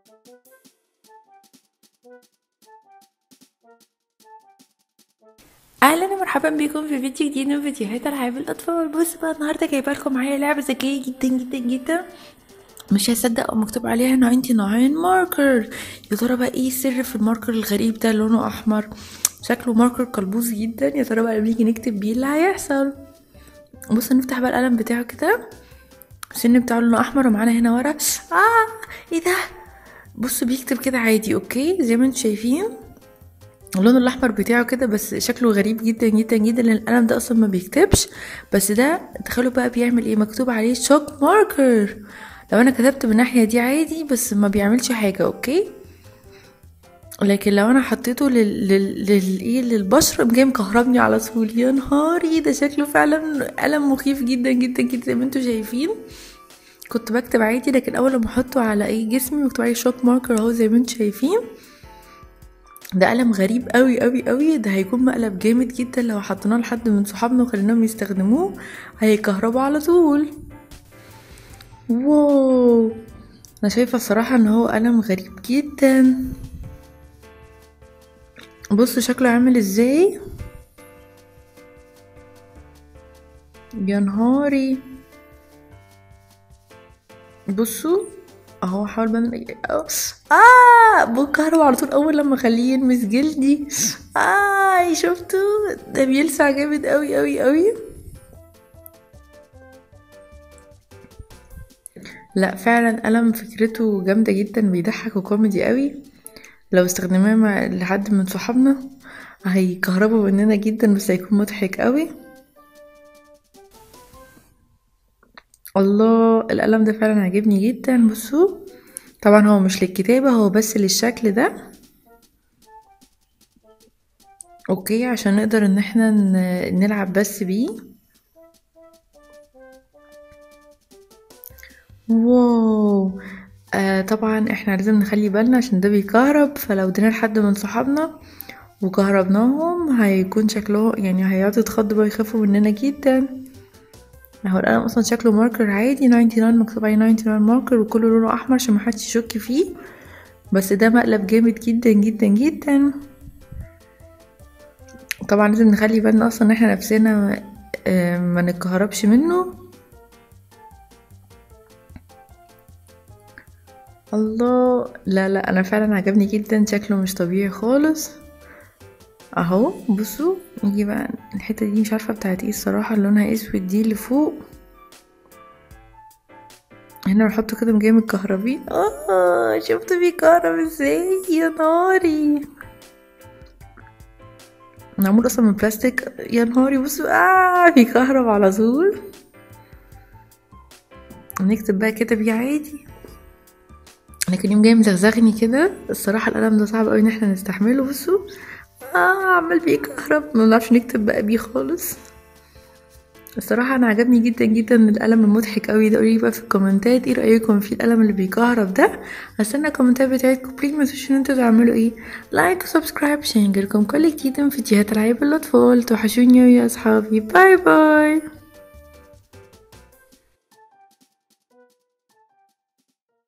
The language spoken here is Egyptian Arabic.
اهلا ومرحبا بكم في فيديو جديد من فيديوهات العاب الاطفال بص بقى النهارده جايبه لكم معايا لعبه ذكيه جدا جدا جدا مش هصدق مكتوب عليها 99 ماركر يا ترى بقى ايه السر في الماركر الغريب ده لونه احمر شكله ماركر قلبوز جدا يا ترى بقى لما نيجي نكتب بيه اللي هيحصل بص نفتح بقى القلم بتاعه كده السن بتاعه لونه احمر ومعانا هنا ورا اه ايه ده بص بيكتب كده عادي اوكي زي ما انتم شايفين اللون الاحمر بتاعه كده بس شكله غريب جدا جدا جدا لان القلم ده اصلا ما بيكتبش بس ده تخيلوا بقى بيعمل ايه مكتوب عليه شوك ماركر لو انا كتبت من الناحيه دي عادي بس ما بيعملش حاجه اوكي لكن لو انا حطيته لل لل للايه للبشره جاي مكهربني على طول يا نهاري ده شكله فعلا قلم مخيف جدا جدا جدا زي ما انتم شايفين كنت بكتب عادي لكن اول ما احطه على اي جسمي مكتوب عليه شوك ماركر اهو زي ما انتم شايفين ده قلم غريب قوي قوي قوي ده هيكون مقلب جامد جدا لو حطيناه لحد من صحابنا وخليناهم يستخدموه هيكهربوا على طول واو انا شايفه الصراحه ان هو قلم غريب جدا بصوا شكله عامل ازاي يا نهاري بصوا اهو حاول بقى اه بكهرب على طول اول لما اخليه يلمس جلدي اه شفتوا ده بيلسع جامد قوي قوي قوي لا فعلا قلم فكرته جامدة جدا بيضحك وكوميدي قوي لو استخدمناه مع لحد من صحابنا هيكهربوا مننا جدا بس هيكون مضحك قوي الله القلم ده فعلا عجبني جدا بصوا طبعا هو مش للكتابة هو بس للشكل ده اوكي عشان نقدر ان احنا نلعب بس بيه واو آه طبعا احنا لازم نخلي بالنا عشان ده بيكهرب فلو ادينا لحد من صحابنا وكهربناهم هيكون شكله يعني هيقعدوا يتخضوا ويخافوا مننا جدا هو القلم اصلا شكله ماركر عادي 99 مكتوب عليه 99 ماركر وكله لونه احمر عشان محدش يشك فيه بس ده مقلب جامد جدا جدا جدا طبعا لازم نخلي بالنا اصلا ان احنا نفسنا ما نتكهربش منه الله لا لا انا فعلا عجبني جدا شكله مش طبيعي خالص اهو بصوا نيجي بقى الحته دي مش عارفه بتاعت ايه الصراحه لونها اسود دي اللي فوق هنا بنحطه كده جاي متكهربين اه شفتوا بيكهرب ازاي يا ناري معمول اصلا من بلاستيك يا نهاري بصوا اه بيكهرب على طول نكتب بقى كده بيه عادي لكن يوم جاي مزغزغني كده الصراحه القلم ده صعب قوي ان احنا نستحمله بصوا اه عمال بيكهرب ما بنعرفش نكتب بقى بيه خالص الصراحه انا عجبني جدا جدا القلم المضحك قوي ده قولي بقى في الكومنتات ايه رايكم في القلم اللي بيكهرب ده هستنى الكومنتات بتاعتكم بليز ما تنسوش ان انتوا تعملوا ايه لايك وسبسكرايب عشان يجيلكم كل جديد من فيديوهات العاب الاطفال توحشوني يا اصحابي باي باي